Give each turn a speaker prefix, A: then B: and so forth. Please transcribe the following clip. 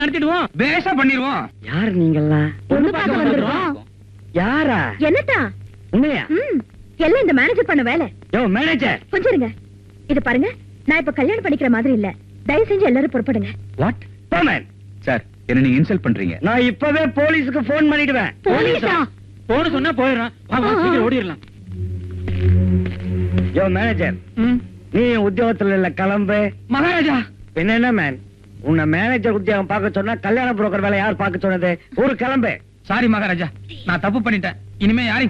A: நடத்திடுவோம் பேஷா பண்ணிடுவோம்
B: யார் நீங்கெல்லாம்
C: பொண்ணு பார்க்க வந்துடுறோம்
B: யாரா
C: என்னத்தா
B: உண்மையா
C: ம் எல்லாம் இந்த மேனேஜர் பண்ண வேலை
B: யோ மேனேஜர்
C: கொஞ்சம் இருங்க இது பாருங்க நான் இப்ப கல்யாணம் பண்ணிக்கிற மாதிரி இல்ல தயவு செஞ்சு எல்லாரும் புறப்படுங்க
B: வாட் போமேன்
A: சார் என்ன நீங்க இன்சல்ட் பண்றீங்க
B: நான் இப்பவே போலீஸுக்கு போன் பண்ணிடுவேன்
C: போலீஸா
A: போன சொன்னா போயிடுறான் வா, வா, சீக்கிரம் ஓடிடலாம்
B: யோ மேனேஜர் நீ உத்தியோகத்துல இல்ல கிளம்பு
A: மகாராஜா
B: பின்ன என்ன மேன் உன்னை மேனேஜர் உத்தியோகம் பார்க்க சொன்னா கல்யாண புரோக்கர் வேலை யார் பார்க்க சொன்னது ஒரு கிளம்பு
A: சாரி மகாராஜா நான் தப்பு பண்ணிட்டேன் இனிமே யாரையும்